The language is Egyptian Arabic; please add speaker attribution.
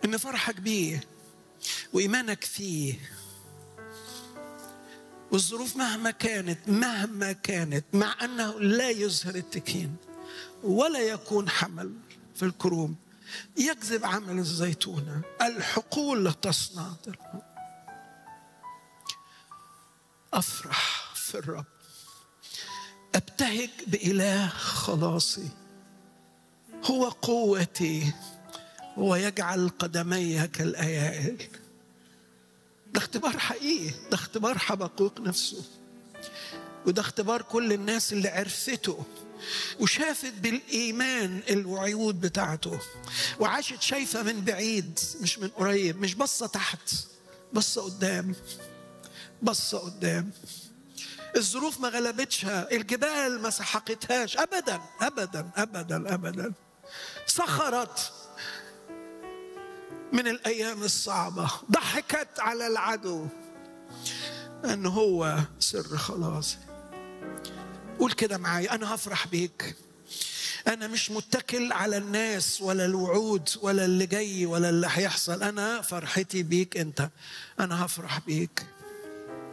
Speaker 1: ان فرحك بيه وايمانك فيه والظروف مهما كانت مهما كانت مع انه لا يزهر التكين ولا يكون حمل في الكروم يكذب عمل الزيتونه الحقول تصنع افرح في الرب ابتهج باله خلاصي هو قوتي هو يجعل قدمي كالايائل ده اختبار حقيقي ده اختبار حبقوق نفسه وده اختبار كل الناس اللي عرفته وشافت بالإيمان الوعود بتاعته وعاشت شايفة من بعيد مش من قريب مش بصة تحت بصة قدام بصة قدام الظروف ما غلبتشها الجبال ما سحقتهاش أبدا أبدا أبدا أبدا سخرت من الأيام الصعبة ضحكت على العدو أن هو سر خلاصي قول كده معايا أنا هفرح بيك أنا مش متكل على الناس ولا الوعود ولا اللي جاي ولا اللي هيحصل أنا فرحتي بيك أنت أنا هفرح بيك